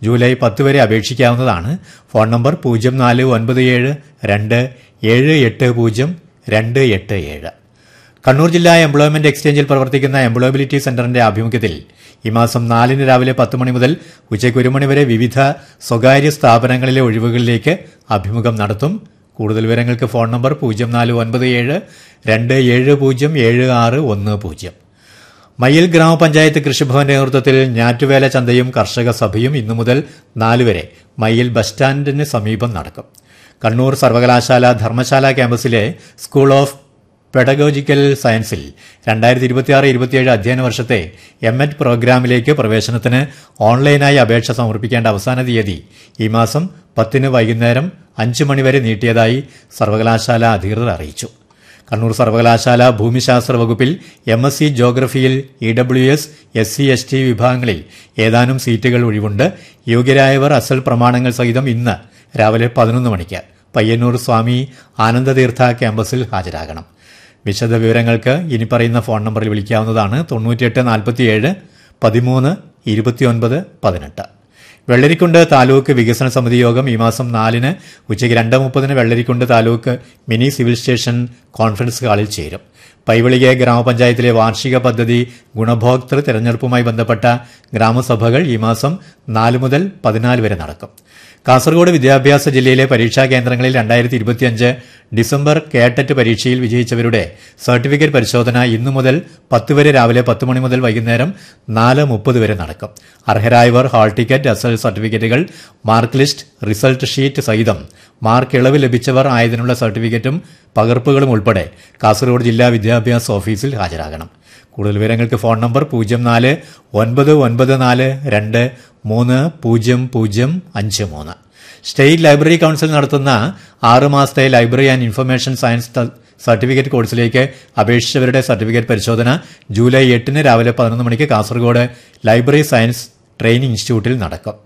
July പത്ത് വരെ അപേക്ഷിക്കാവുന്നതാണ് phone number പൂജ്യം നാല് ഒൻപത് ഏഴ് രണ്ട് ഏഴ് എട്ട് പൂജ്യം രണ്ട് എട്ട് ഏഴ് കണ്ണൂർ ജില്ലാ എംപ്ലോയ്മെന്റ് എക്സ്ചേഞ്ചിൽ പ്രവർത്തിക്കുന്ന എംപ്ലോയബിലിറ്റി സെന്ററിന്റെ ആഭിമുഖ്യത്തിൽ ഈ മാസം നാലിന് രാവിലെ പത്ത് മണി മുതൽ ഉച്ചയ്ക്ക് ഒരു മണി വരെ വിവിധ സ്വകാര്യ സ്ഥാപനങ്ങളിലെ ഒഴിവുകളിലേക്ക് അഭിമുഖം നടത്തും കൂടുതൽ വിവരങ്ങൾക്ക് ഫോൺ നമ്പർ പൂജ്യം നാല് ഒൻപത് ഏഴ് രണ്ട് ഏഴ് പൂജ്യം ഏഴ് ആറ് ഒന്ന് പൂജ്യം മയ്യിൽ ഗ്രാമപഞ്ചായത്ത് കൃഷിഭവന്റെ നേതൃത്വത്തിൽ ഞാറ്റുവേല ചന്തയും കർഷക സഭയും ഇന്നു മുതൽ നാല് വരെ മയ്യിൽ ബസ് സ്റ്റാൻഡിന് സമീപം നടക്കും കണ്ണൂർ സർവകലാശാല ധർമ്മശാല ക്യാമ്പസിലെ സ്കൂൾ ഓഫ് പെഡഗോജിക്കൽ സയൻസിൽ രണ്ടായിരത്തി ഇരുപത്തിയാറ് ഇരുപത്തിയേഴ് അധ്യയന വർഷത്തെ എം എഡ് പ്രോഗ്രാമിലേക്ക് പ്രവേശനത്തിന് ഓൺലൈനായി അപേക്ഷ സമർപ്പിക്കേണ്ട അവസാന തീയതി ഈ മാസം പത്തിന് വൈകുന്നേരം അഞ്ച് മണിവരെ നീട്ടിയതായി സർവകലാശാല അധികൃതർ അറിയിച്ചു കണ്ണൂർ സർവകലാശാല ഭൂമിശാസ്ത്ര വകുപ്പിൽ എം എസ് സി ജോഗ്രഫിയിൽ E W S S C S T വിഭാഗങ്ങളിൽ ഏതാനും സീറ്റുകൾ ഒഴിവുണ്ട് യോഗ്യരായവർ അസൽ പ്രമാണങ്ങൾ സഹിതം ഇന്ന് രാവിലെ പതിനൊന്ന് മണിക്ക് പയ്യന്നൂർ സ്വാമി ആനന്ദതീർത്ഥ ക്യാമ്പസിൽ ഹാജരാകണം വിശദ വിവരങ്ങൾക്ക് ഇനി പറയുന്ന ഫോൺ നമ്പറിൽ വിളിക്കാവുന്നതാണ് തൊണ്ണൂറ്റിയെട്ട് നാൽപ്പത്തിയേഴ് പതിമൂന്ന് ഇരുപത്തിയൊൻപത് പതിനെട്ട് വെള്ളരിക്കുണ്ട് താലൂക്ക് വികസന സമിതി യോഗം ഈ മാസം നാലിന് ഉച്ചയ്ക്ക് രണ്ട് മുപ്പതിന് Vellarikundu taluk mini civil station conference ഹാളിൽ ചേരും പൈവളികെ ഗ്രാമപഞ്ചായത്തിലെ വാർഷിക പദ്ധതി ഗുണഭോക്തൃ തെരഞ്ഞെടുപ്പുമായി ബന്ധപ്പെട്ട ഗ്രാമസഭകൾ ഈ മാസം നാല് മുതൽ പതിനാല് വരെ നടക്കും കാസർഗോഡ് വിദ്യാഭ്യാസ ജില്ലയിലെ പരീക്ഷാ കേന്ദ്രങ്ങളിൽ രണ്ടായിരത്തി ഇരുപത്തിയഞ്ച് ഡിസംബർ കേട്ടറ്റ് പരീക്ഷയിൽ വിജയിച്ചവരുടെ സർട്ടിഫിക്കറ്റ് പരിശോധന ഇന്നു മുതൽ പത്ത് വരെ രാവിലെ പത്ത് മണി മുതൽ വൈകുന്നേരം നാല് മുപ്പത് വരെ നടക്കും അർഹരായവർ ഹാൾ ടിക്കറ്റ് അസൽ സർട്ടിഫിക്കറ്റുകൾ മാർക്ക് ലിസ്റ്റ് റിസൾട്ട് ഷീറ്റ് സഹിതം മാർക്ക് ഇളവ് ലഭിച്ചവർ ആയതിനുള്ള സർട്ടിഫിക്കറ്റും പകർപ്പുകളും ഉൾപ്പെടെ കാസർഗോഡ് ജില്ലാ വിദ്യാഭ്യാസ ഓഫീസിൽ ഹാജരാകണം കൂടുതൽ വിവരങ്ങൾക്ക് ഫോൺ നമ്പർ പൂജ്യം നാല് ഒൻപത് ഒൻപത് നാല് രണ്ട് മൂന്ന് പൂജ്യം പൂജ്യം അഞ്ച് മൂന്ന് സ്റ്റേറ്റ് ലൈബ്രറി കൌൺസിൽ നടത്തുന്ന ആറ് മാസത്തെ ലൈബ്രറി ആൻഡ് ഇൻഫർമേഷൻ സയൻസ് ത- സർട്ടിഫിക്കറ്റ് കോഴ്സിലേക്ക് അപേക്ഷിച്ചവരുടെ സർട്ടിഫിക്കറ്റ് പരിശോധന ജൂലൈ എട്ടിന് രാവിലെ പതിനൊന്ന് മണിക്ക് കാസർഗോഡ് ലൈബ്രറി സയൻസ് ട്രെയിനിംഗ് ഇൻസ്റ്റിറ്റ്യൂട്ടിൽ നടക്കും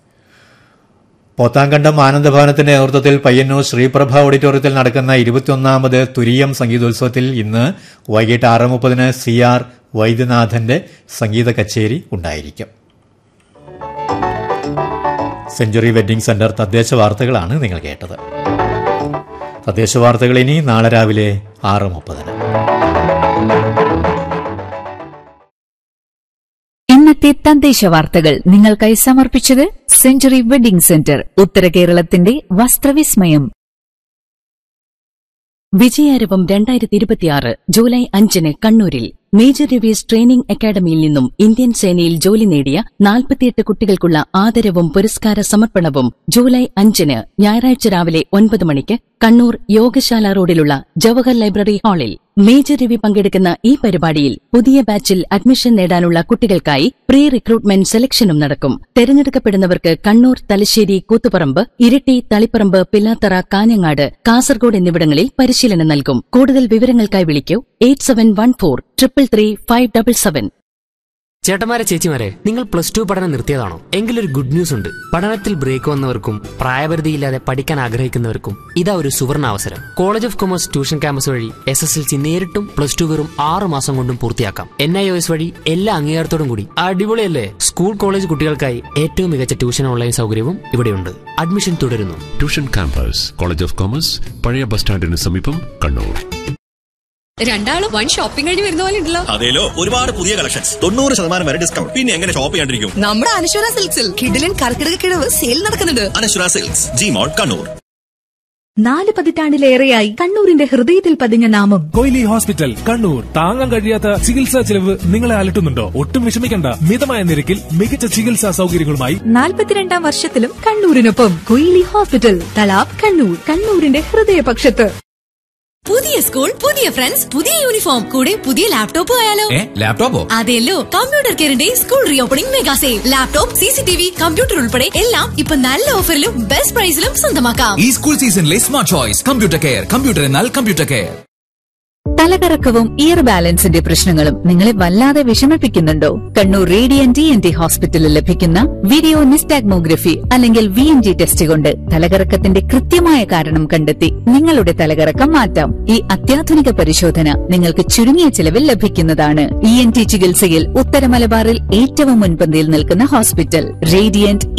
പോത്താങ്കണ്ടം ആനന്ദഭവനത്തിന്റെ നേതൃത്വത്തിൽ പയ്യന്നൂർ ശ്രീപ്രഭ ഓഡിറ്റോറിയത്തിൽ നടക്കുന്ന ഇരുപത്തിയൊന്നാമത് തുരീയം സംഗീതോത്സവത്തിൽ ഇന്ന് വൈകിട്ട് ആറ് മുപ്പതിന് സി ആർ വൈദ്യനാഥന്റെ സംഗീത കച്ചേരി ഉണ്ടായിരിക്കും സെഞ്ചുറി വെഡ്ഡിംഗ് സെന്റർ തദ്ദേശ വാർത്തകളാണ് നിങ്ങൾ കേട്ടത് തദ്ദേശ വാർത്തകൾ ഇനി നാളെ രാവിലെ ആറ് മുപ്പതിന് ഇന്നത്തെ തദ്ദേശ വാർത്തകൾ നിങ്ങൾക്കായി സമർപ്പിച്ചത് സെഞ്ചുറി വെഡിംഗ് സെന്റർ ഉത്തര കേരളത്തിന്റെ വസ്ത്രവിസ്മയം വിജയാരവം രണ്ടായിരത്തി ഇരുപത്തിയാറ് ജൂലൈ അഞ്ചിന് കണ്ണൂരിൽ മേജർ രവീസ് ട്രെയിനിംഗ് അക്കാദമിയിൽ നിന്നും ഇന്ത്യൻ സേനയിൽ ജോലി നേടിയ നാൽപ്പത്തിയെട്ട് കുട്ടികൾക്കുള്ള ആദരവും പുരസ്കാര സമർപ്പണവും ജൂലൈ അഞ്ചിന് ഞായറാഴ്ച രാവിലെ ഒൻപത് മണിക്ക് കണ്ണൂർ യോഗശാല റോഡിലുള്ള ജവഹർ ലൈബ്രറി ഹാളിൽ മേജർ രവി പങ്കെടുക്കുന്ന ഈ പരിപാടിയിൽ പുതിയ ബാച്ചിൽ അഡ്മിഷൻ നേടാനുള്ള കുട്ടികൾക്കായി പ്രീ റിക്രൂട്ട്മെന്റ് സെലക്ഷനും നടക്കും തെരഞ്ഞെടുക്കപ്പെടുന്നവർക്ക് കണ്ണൂർ തലശ്ശേരി കൂത്തുപറമ്പ് ഇരിട്ടി തളിപ്പറമ്പ് പില്ലാത്തറ കാഞ്ഞങ്ങാട് കാസർഗോഡ് എന്നിവിടങ്ങളിൽ പരിശീലനം നൽകും കൂടുതൽ വിവരങ്ങൾക്കായി വിളിക്കൂ eight seven one four triple three five double seven ചേട്ടന്മാരെ ചേച്ചിമാരെ നിങ്ങൾ പ്ലസ് ടു പഠനം നിർത്തിയതാണോ എങ്കിലൊരു ഗുഡ് ന്യൂസ് ഉണ്ട് പഠനത്തിൽ ബ്രേക്ക് വന്നവർക്കും പ്രായപരിധിയില്ലാതെ പഠിക്കാൻ ആഗ്രഹിക്കുന്നവർക്കും ഇതാ ഒരു സുവർണ അവസരം college of commerce tuition campus വഴി എസ് എസ് എൽ സി നേരിട്ടും പ്ലസ് ടു വെറും ആറ് മാസം കൊണ്ടും പൂർത്തിയാക്കാം എൻ ഐ ഒ എസ് വഴി എല്ലാ അംഗീകാരത്തോടും കൂടി അടിപൊളിയല്ലേ സ്കൂൾ കോളേജ് കുട്ടികൾക്കായി ഏറ്റവും മികച്ച ട്യൂഷൻ ഓൺലൈൻ സൗകര്യവും ഇവിടെയുണ്ട് അഡ്മിഷൻ തുടരുന്നു tuition campus college of commerce പഴയ ബസ് സ്റ്റാൻഡിന് സമീപം കണ്ണൂർ രണ്ടാളും വൺ ഷോപ്പിംഗ് കഴിഞ്ഞ് വരുന്ന പോലെ ഉണ്ടല്ലോ അതേലോ ഒരുപാട് പുതിയ കളക്ഷൻസ് തൊണ്ണൂറ് ശതമാനം വരെ ഡിസ്കൗണ്ട് പിന്നെ എങ്ങനെ ഷോപ്പ് ചെയ്യാണ്ടിരിക്കും നമ്മുടെ അനശ്വര സിൽക്സിൽ കിഡിലൻ കർക്കിടക കിഴവ് സെയിൽ നടക്കുന്നുണ്ട് Anaswara silks G mall Kannur നാല് പതിറ്റാണ്ടിലേറെയായി കണ്ണൂരിന്റെ ഹൃദയത്തിൽ പതിഞ്ഞ നാമം കൊയിലി ഹോസ്പിറ്റൽ കണ്ണൂർ താങ്ങാൻ കഴിയാത്ത ചികിത്സാ ചെലവ് നിങ്ങളെ അലട്ടുന്നുണ്ടോ ഒട്ടും വിഷമിക്കണ്ട മിതമായ നിരക്കിൽ മികച്ച ചികിത്സാ സൗകര്യങ്ങളുമായി നാൽപ്പത്തിരണ്ടാം വർഷത്തിലും കണ്ണൂരിനൊപ്പം കൊയിലി ഹോസ്പിറ്റൽ തലാബ് കണ്ണൂർ കണ്ണൂരിന്റെ ഹൃദയപക്ഷത്ത് പുതിയ സ്കൂൾ പുതിയ ഫ്രണ്ട്സ് പുതിയ യൂണിഫോം കൂടെ പുതിയ ലാപ്ടോപ്പ് ആയാലോ ലാപ്ടോപ്പോ അതെല്ലോ കമ്പ്യൂട്ടർ കെയറിന്റെ school reopening mega sale laptop C C T V computer ഉൾപ്പെടെ എല്ലാം ഇപ്പൊ നല്ല ഓഫറിലും ബെസ്റ്റ് പ്രൈസിലും സ്വന്തമാക്കാം ഈ സ്കൂൾ സീസണിലെ smart choice computer care computer എന്നാൽ കമ്പ്യൂട്ടർ കെയർ തലകറക്കവും ഇയർ ബാലൻസിന്റെ പ്രശ്നങ്ങളും നിങ്ങളെ വല്ലാതെ വിഷമിപ്പിക്കുന്നുണ്ടോ കണ്ണൂർ റേഡിയൻ ടി എൻ ടി ഹോസ്പിറ്റലിൽ ലഭിക്കുന്ന വീഡിയോ നിസ്റ്റാഗ്മോഗ്രഫി അല്ലെങ്കിൽ വി എൻ ജി ടെസ്റ്റ് കൊണ്ട് തലകറക്കത്തിന്റെ കൃത്യമായ കാരണം കണ്ടെത്തി നിങ്ങളുടെ തലകറക്കം മാറ്റാം ഈ അത്യാധുനിക പരിശോധന നിങ്ങൾക്ക് ചുരുങ്ങിയ ചിലവിൽ ലഭിക്കുന്നതാണ് ഇ എൻ ടി ചികിത്സയിൽ ഉത്തര മലബാറിൽ ഏറ്റവും മുൻപന്തിയിൽ നിൽക്കുന്ന ഹോസ്പിറ്റൽ റേഡിയന്റ്